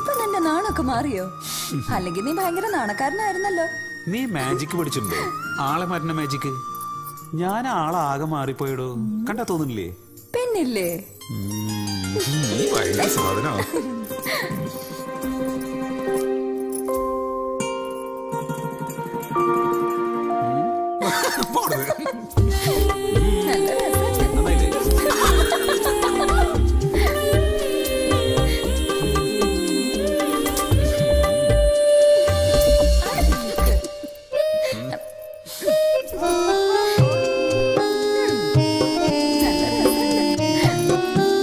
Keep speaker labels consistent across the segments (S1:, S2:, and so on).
S1: ഇപ്പൊ നിന്റെ നാണൊക്കെ മാറിയോ അല്ലെങ്കിൽ നീ ഭയങ്കര നാണക്കാരനായിരുന്നല്ലോ
S2: നീ മാജിക് പഠിച്ചിട്ടുണ്ടോ ആളെ മാറ്റുന്ന മാജിക് ഞാൻ ആളാകെ മാറിപ്പോയടോ കണ്ടാ തോന്നുന്നില്ലേ
S1: പിന്നില്ലേ
S2: ഉം, നീ ഭയങ്കര സാധനോ
S1: നല്ല രസമുണ്ട്.
S2: നന്നായില്ലേ
S1: നല്ല രസമുണ്ട്.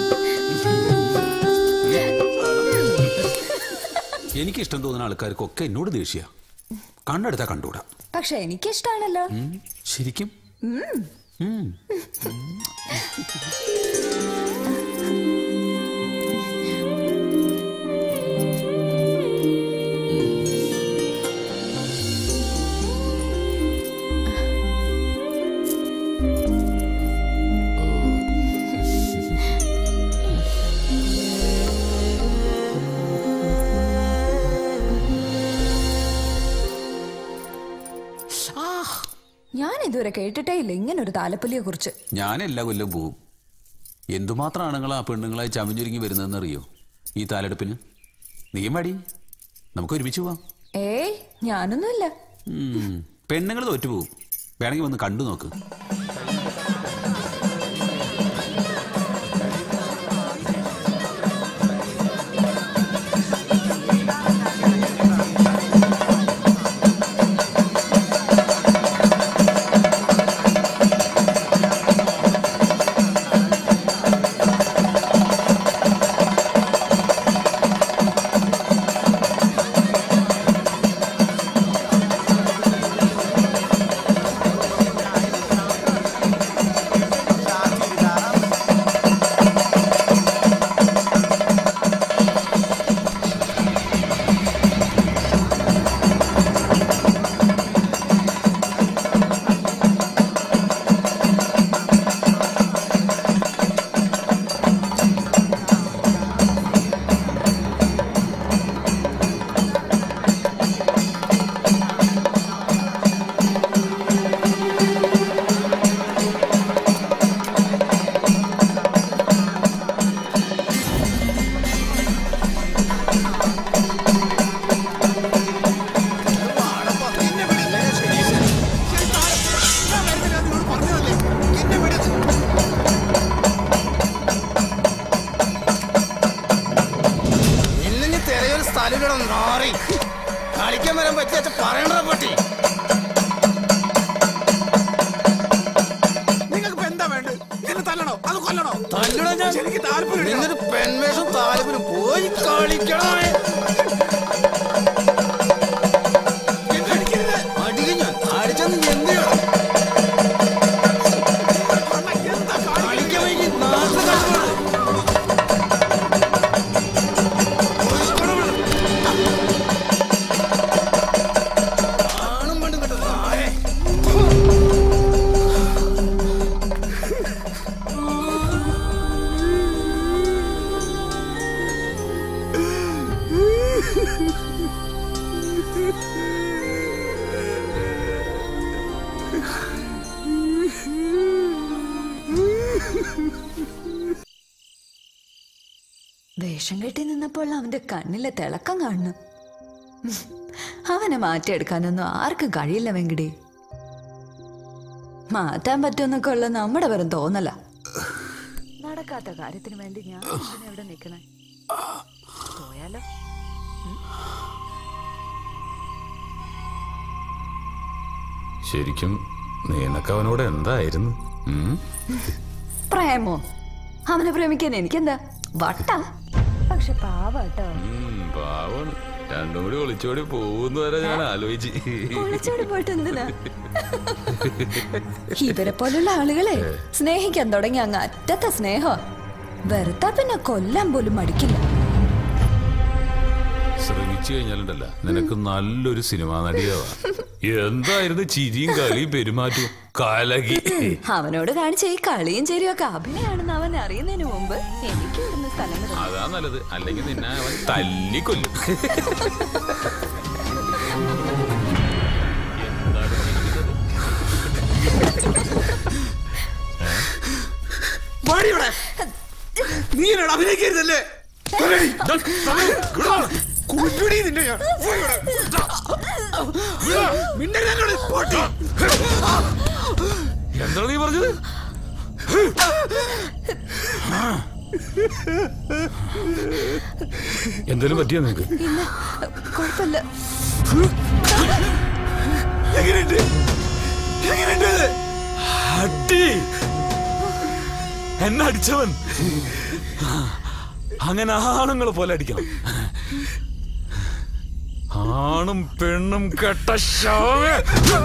S2: എനിക്ക് ഇഷ്ടം തോന്നുന്ന ആൾക്കാർക്കൊക്കെ എന്നോട് ദേഷ്യ കണ്ടെടുത്താ കണ്ടുകൂടാ
S1: പക്ഷെ എനിക്കിഷ്ടാണല്ലോ
S2: ഉം, ശരിക്കും ഉം.
S1: ഞാൻ ഇതുവരെ കേട്ടിട്ടേ ഇല്ല ഇങ്ങനെ ഒരു താലപ്പൊലിയെ കുറിച്ച്
S2: ഞാൻ എല്ലാ കൊല്ലം പോവും എന്തുമാത്രം ആണുങ്ങളാ പെണ്ണുങ്ങളായി ചമഞ്ഞൊരുങ്ങി വരുന്നതെന്ന് അറിയോ ഈ താലെടുപ്പിന് നീ മടി നമുക്ക് ഒരുമിച്ച് പോവാം
S1: ഏയ് ഞാനൊന്നുമില്ല
S2: ഉം. പെണ്ണുങ്ങൾ തോറ്റുപോകും വേണമെങ്കിൽ വന്ന് കണ്ടു നോക്ക്
S3: ഇന്നിനി തിരയൊരു സ്ഥലം നാറി കളിക്കാൻ വരാൻ പറ്റിയ പറയണ പറ്റി
S4: നിങ്ങൾക്ക് എന്താ വേണ്ടത് എന്നെ തല്ലണോ അത് കൊല്ലണോ
S3: തല്ലണ ഞാൻ
S4: എനിക്ക് താല്പര്യം
S3: നിന്നൊരു പെൺവേഷം താലപ്പിനും പോയി കളിക്കണമേ അടിക്കും ഞാൻ അടിച്ചെന്ന് എന്ത് ചെയ്യണം കളിക്കാൻ വൈകി നാട്ടിൽ കളിക്കണം ആണും പെണ്ണും കിട്ടും നായേ
S1: വേഷം കെട്ടി നിന്നപ്പോൾ അവന്റെ കണ്ണിലെ തിളക്കം കാണുന്നു ഉം. അവനെ മാറ്റിയെടുക്കാനൊന്നും ആർക്കും കഴിയില്ല വെങ്കടി മാറ്റാൻ പറ്റുമെന്നൊക്കെ ഉള്ള നമ്മുടെ വെറും തോന്നല നടക്കാത്ത കാര്യത്തിന് വേണ്ടി ഞാൻ എന്തിനാ ഇവിടെ നിക്കണേ പോയാലോ
S5: ശരിക്കും നിനക്ക് അവനോട് എന്തായിരുന്നു ഉം?
S1: പ്രേമോ അവനെ പ്രേമിക്കാൻ എനിക്കെന്താ വട്ട പക്ഷെ പാവാട്ടോ
S5: ഉം, പാവാണ് രണ്ടും കൂടി ഒളിച്ചോടി പോകുന്ന വരെ ഞാൻ ആലോചിച്ച്
S1: ഒളിച്ചോടി പോയിട്ട് എന്തിനാ ഇവരെ പോലുള്ള ആളുകളെ സ്നേഹിക്കാൻ തുടങ്ങി അങ്ങ് അറ്റത്തെ സ്നേഹം വെറുത്താ പിന്നെ കൊല്ലാൻ പോലും മടിക്കില്ല
S5: ശ്രമിച്ചു കഴിഞ്ഞാലുണ്ടല്ല നിനക്ക് നല്ലൊരു സിനിമാ നടിയാവാ എന്തായിരുന്നു ചിരിയും കളിയും പെരുമാറ്റവും കലകി
S1: അവനോട് കാണിച്ച ഈ കളിയും ചെരിയൊക്കെ അഭിനയാണെന്ന് അവൻ അവനെ അറിയുന്നതിന് മുമ്പ് എനിക്ക് ഇവിടുന്ന് സ്ഥലം വിടണം.
S5: അതാ നല്ലത് അല്ലെങ്കിൽ നിന്നെ അവൻ തല്ലിക്കൊല്ലും എന്താണ് പറയുന്നത്?
S4: വാടി ഇവിടെ നീ എന്നോട് അഭിനയിക്കരുതല്ലേ കൊല്ലടി. ദാ, സമയം. വിടാ. കൊല്ലുടി നിന്നെ ഞാൻ. പോയി ഇവിടെ. ദാ. വിടാ. മിണ്ടരുത് എന്നോട്. പോട്ടെ.
S5: എന്താണ് നീ പറഞ്ഞത് എന്തേലും പറ്റിയാ നിനക്ക്
S1: ഇല്ല കുഴപ്പമില്ല
S4: എങ്ങനെയുണ്ട് എങ്ങനെയുണ്ട് ഇത്?
S5: അടി എന്നെ അടിച്ചവൻ അങ്ങനെ ആണുങ്ങളെ പോലെ അടിക്കണം ആണും പെണ്ണും കെട്ട ശവമേ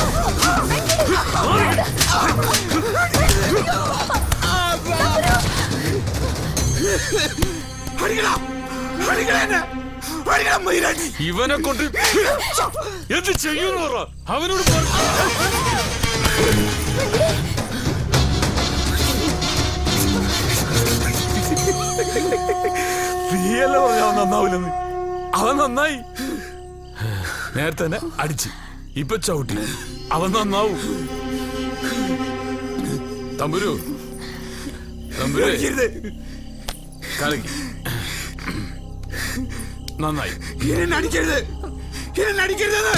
S4: അടിക്കടാ. അടിക്കടാ എന്നെ. അടിക്കടാ മയിലാണ്ടി.
S5: ഇവനെ കൊണ്ട് എന്ത് ചെയ്യുന്നു പറ അവനോട് പറ. നീയല്ലേ പറഞ്ഞ അവൻ നന്നാവില്ലെന്ന് അവൻ നന്നായി നേരത്തെ തന്നെ അടിച്ച് ഇപ്പൊ ചവിട്ടി അവൻ നന്നാവും തമ്പുരു തമ്പുരു
S4: അടിക്കരുത്.
S5: കലക്കി നന്നായി
S4: എന്നെ അടിക്കരുത് എന്നെ അടിക്കരുത്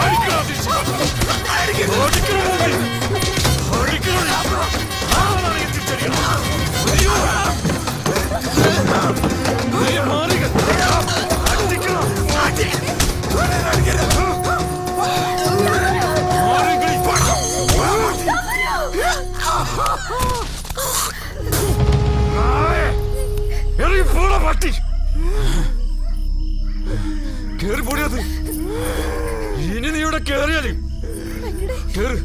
S5: പട്ടി കേറി പൊടിയത് ഇനി നീ ഇവിടെ കേറിയാല് കേറ്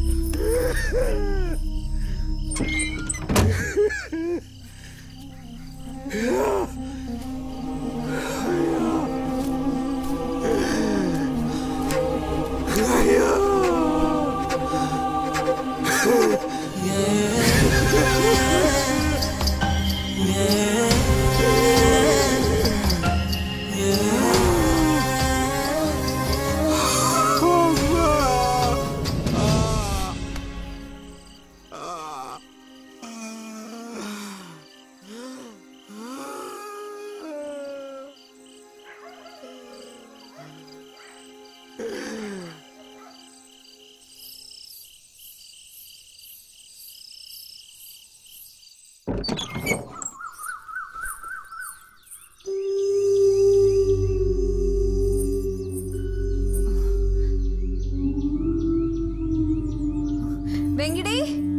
S1: വെങ്കിടി